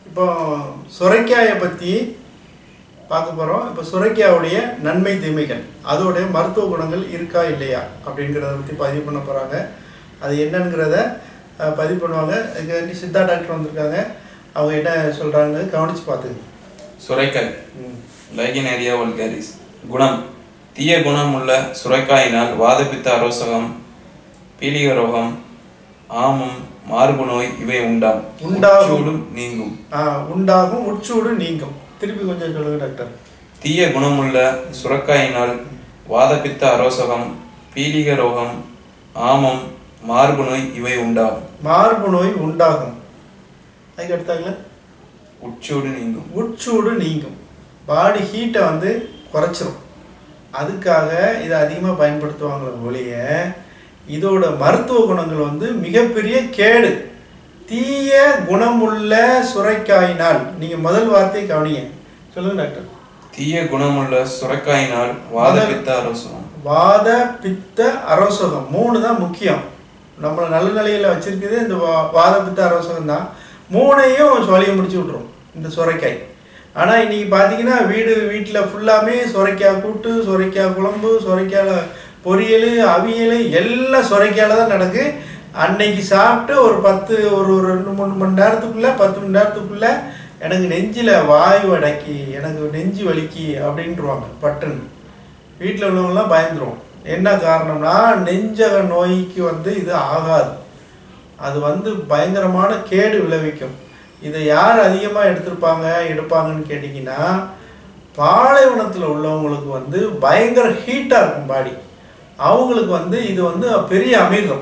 இப்போ சுரைக்காயை பற்றி பார்க்க போகிறோம் இப்போ சுரைக்காவுடைய நன்மை தீமைகள் அதோடைய மருத்துவ குணங்கள் இருக்கா இல்லையா அப்படிங்கிறத பற்றி பதிவு பண்ண போகிறாங்க அது என்னங்கிறத அஹ், பதிவு பண்ணுவாங்க இங்கே வந்து சித்தா டாக்டர் வந்திருக்காங்க அவங்க என்ன சொல்கிறாங்க கவனித்து பார்த்துங்க சுரைக்காய் ம் லைகினேரியா வல்காரிஸ் குணம் தீய குணம் உள்ள சுரைக்காயினால் வாதப்பித்த அரோசகம் பீலிக ரோகம் ஆமம் மார்பு நோய் இவை உண்டாம் உண்டாகும். சூடும் நீங்கும் ஆ, உண்டாகும் உட்சூடு நீங்கும் திருப்பி கொஞ்சம் சொல்லுங்க டாக்டர் தீய குணமுள்ள சுரக்காயினால் வாதப்பித்த அரோசகம் பீலிக ரோகம் ஆமம் மார்பு நோய் இவை உண்டாகும் மார்பு நோய் உண்டாகும் அதுக்கு அடுத்தாங்களா உட்சூடு நீங்கும் உட்சூடு நீங்கும் பாடி ஹீட்டை வந்து குறைச்சிரும் அதுக்காக இதை அதிகமாக பயன்படுத்துவாங்களே ஒழிய இதோட மருத்துவ குணங்கள் வந்து மிகப்பெரிய கேடு தீய குணமுள்ள சுரைக்காயினால் நீங்கள் முதல் வார்த்தையை கவனிங்க சொல்லுங்க டாக்டர் தீய குணமுள்ள சுரக்காயினால் வாதப்பித்த அரோசகம் வாத பித்த அரோசகம் மூணு தான் முக்கியம் நம்மளை நல்ல நிலையில் வச்சிருக்குது இந்த வா- வாத பித்த அரோசகம் தான் மூணையும் சோழியை முடிச்சு விட்ரும் இந்த சுரைக்காய் ஆனால் இன்னைக்கு பார்த்தீங்கன்னா வீடு வீட்டில் ஃபுல்லாமே சுரைக்காய் கூட்டு சுரைக்காய் குழம்பு சுரைக்காய் பொரியல் அவியல் எல்லாம் சுரைக்காயில தான் நடக்கு அன்னைக்கு சாப்பிட்டு ஒரு பத்து ஒரு ஒரு ரெண்டு மூணு மணி நேரத்துக்குள்ளே பத்து மணி நேரத்துக்குள்ளே எனக்கு நெஞ்சில் வாயு அடக்கி எனக்கு நெஞ்சு வலிக்கி அப்படின்ட்டுருவாங்க பட்டுன்னு வீட்டில் உள்ளவங்கலாம் பயந்துருவோம் என்ன காரணம்னா நெஞ்சக நோய்க்கு வந்து இது ஆகாது அது வந்து பயங்கரமான கேடு விளைவிக்கும் இதை யார் அதிகமாக எடுத்திருப்பாங்க எடுப்பாங்கன்னு கேட்டிங்கன்னா பாலைவனத்தில் உள்ளவங்களுக்கு வந்து பயங்கர ஹீட்டாக இருக்கும் பாடி அவங்களுக்கு வந்து இது வந்து பெரிய அமிர்தம்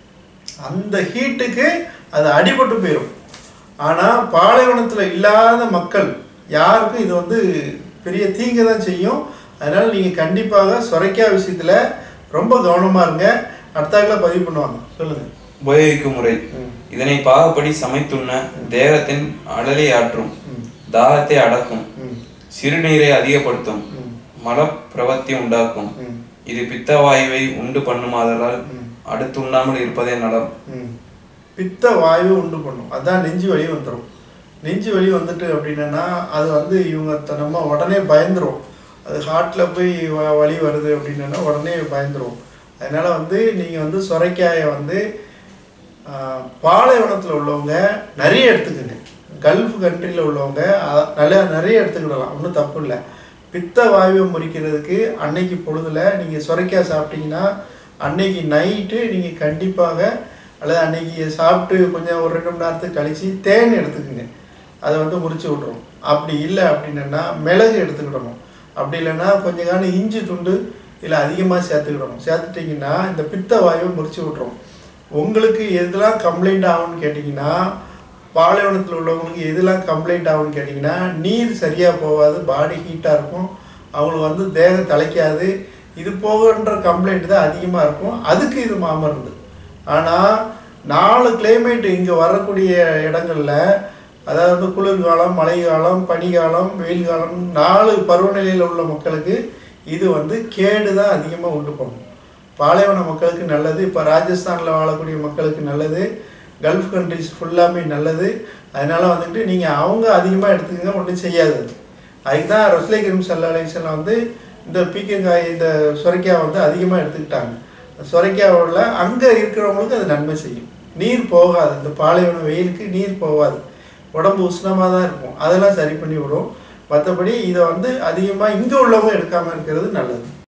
அந்த ஹீட்டுக்கு அது அடிபட்டு போயிடும் ஆனால் பாலைவனத்தில் இல்லாத மக்கள் யாருக்கும் இது வந்து பெரிய தீங்கு தான் செய்யும் அதனால் நீங்கள் கண்டிப்பாக சுரைக்காய் விஷயத்தில் ரொம்ப கவனமாக இருங்க அடுத்தாக்கில் பதிவு பண்ணுவாங்க சொல்லுங்கள் உபயோகிக்கும் முறை ம். இதனை பாகப்படி சமைத்துண்ண தேகத்தின் அடலை ஆற்றும் ம். தாகத்தை அடக்கும் ம் சிறுநீரை அதிகப்படுத்தும் ம் மலப்பிரவத்தி உண்டாக்கும் ம் இது பித்தவாயுவை உண்டு பண்ணுமாதலால் ம். அடுத்து உண்ணாமல் இருப்பதே நலம் ம். பித்த வாயு உண்டு பண்ணும் அதான் நெஞ்சு வலி வந்துடும் நெஞ்சு வலி வந்துட்டு அப்படின்னா அது வந்து இவங்க த- நம்ம உடனே பயந்துரும் அது ஹார்ட்டில் போய் வ- வலி வருது அப்படின்னா உடனே பயந்துரும் அதனால வந்து நீங்கள் வந்து சுரைக்காயை வந்து ஆஹ், பாலைவனத்தில் உள்ளவங்க நிறைய எடுத்துக்கங்க கல்ஃப் கண்ட்ரியில் உள்ளவங்க அ- நல்ல நிறைய எடுத்துக்கிடலாம் ஒன்றும் தப்பு இல்லை பித்த வாயுவை முறிக்கிறதுக்கு அன்னைக்கு பொழுதுல நீங்கள் சுரைக்காய் சாப்பிட்டீங்கன்னா அன்னைக்கு நைட்டு நீங்கள் கண்டிப்பாக அல்லது அன்னைக்கு சாப்பிட்டு கொஞ்சம் ஒரு ரெண்டு மணி நேரத்துக்கு கழிச்சு தேன் எடுத்துக்கோங்க அதை வந்து முறிச்சு விட்ரும் அப்படி இல்லை அப்படின்னா மிளகு எடுத்துக்கிடணும் அப்படி இல்லைன்னா கொஞ்சம் காலம் இஞ்சி துண்டு இதில் அதிகமாக சேர்த்துக்கிடணும் சேர்த்துட்டிங்கன்னா இந்த பித்த வாயுவை முறிச்சு விட்ரும் உங்களுக்கு எதெல்லாம் கம்ப்ளைண்ட் ஆகும்னு கேட்டிங்கன்னா பாலைவனத்தில் உள்ளவங்களுக்கு எதெல்லாம் கம்ப்ளைண்ட் ஆகும்னு கேட்டிங்கன்னா நீர் சரியாக போகாது பாடி ஹீட்டாக இருக்கும் அவங்களுக்கு வந்து தேகம் தலைக்காது இது போகன்ற கம்ப்ளைண்ட் தான் அதிகமாக இருக்கும் அதுக்கு இது மாமருந்து ஆனால் நாலு கிளைமேட் இங்கே வரக்கூடிய இடங்கள்ல அதாவது குளிர்காலம் மழைக்காலம் பனிக்காலம் வெயில் காலம் நாலு பருவநிலையில் உள்ள மக்களுக்கு இது வந்து கேடு தான் அதிகமாக உண்டு பண்ணும் பாலைவன மக்களுக்கு நல்லது இப்போ ராஜஸ்தானில் வாழக்கூடிய மக்களுக்கு நல்லது கல்ஃப் கண்ட்ரிஸ் ஃபுல்லாமே நல்லது அதனால வந்துட்டு நீங்கள் அவங்க அதிகமாக எடுத்துக்கங்க ஒன்றும் செய்யாது அது. அதுக்கு தான் ரஸ்லை கரீம் சல்லா அலிஸ்லாம் வந்து இந்த பீக்கங்காய் இந்த சுரைக்காய் வந்து அதிகமாக எடுத்துக்கிட்டாங்க சுரைக்காவில் அங்கே இருக்கிறவங்களுக்கு அது நன்மை செய்யும் நீர் போகாது இந்த பாலைவன வெயிலுக்கு நீர் போகாது உடம்பு உஷ்ணமாக தான் இருக்கும் அதெல்லாம் சரி பண்ணி விடும் மற்றபடி இதை வந்து அதிகமாக இங்கே உள்ளவங்க எடுக்காமல் இருக்கிறது நல்லது